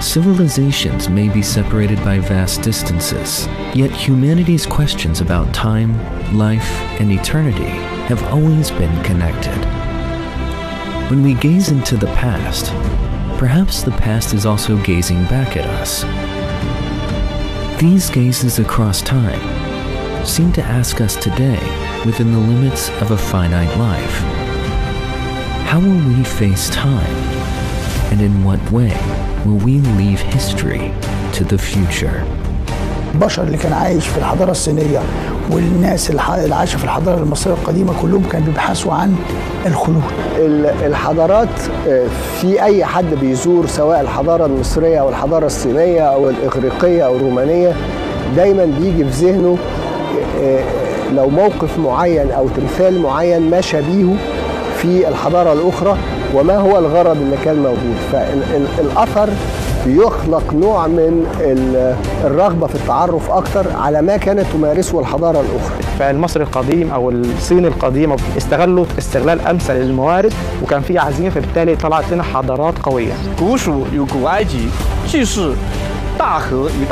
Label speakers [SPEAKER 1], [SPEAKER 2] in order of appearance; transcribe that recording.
[SPEAKER 1] Civilizations may be separated by vast distances, yet humanity's questions about time, life, and eternity have always been connected. When we gaze into the past, perhaps the past is also gazing back at us. These gazes across time seem to ask us today within the limits of a finite life. How will we face time? And in what way will we leave history to the future?
[SPEAKER 2] البشر اللي كان عايش في الحضارة الصينية والناس الح- اللي عايشة في الحضارة المصرية القديمة كلهم كانوا بيبحثوا عن الخلود
[SPEAKER 3] ال- الحضارات آه، في اي حد بيزور سواء الحضاره المصريه او الحضاره الصينيه او الاغريقيه او الرومانيه دايما بيجي في ذهنه آه، لو موقف معين او تمثال معين ما شبيهه في الحضاره الاخرى وما هو الغرض اللي كان موجود فالاثر بيخلق نوع من ال- الرغبه في التعرف اكتر على ما كانت تمارسه الحضاره الاخرى
[SPEAKER 4] فالمصري القديم او الصيني القديم استغلوا استغلال امثل للموارد وكان في عزيمه فبالتالي طلعت لنا حضارات قويه
[SPEAKER 5] 古蜀与古埃及，既是大河与大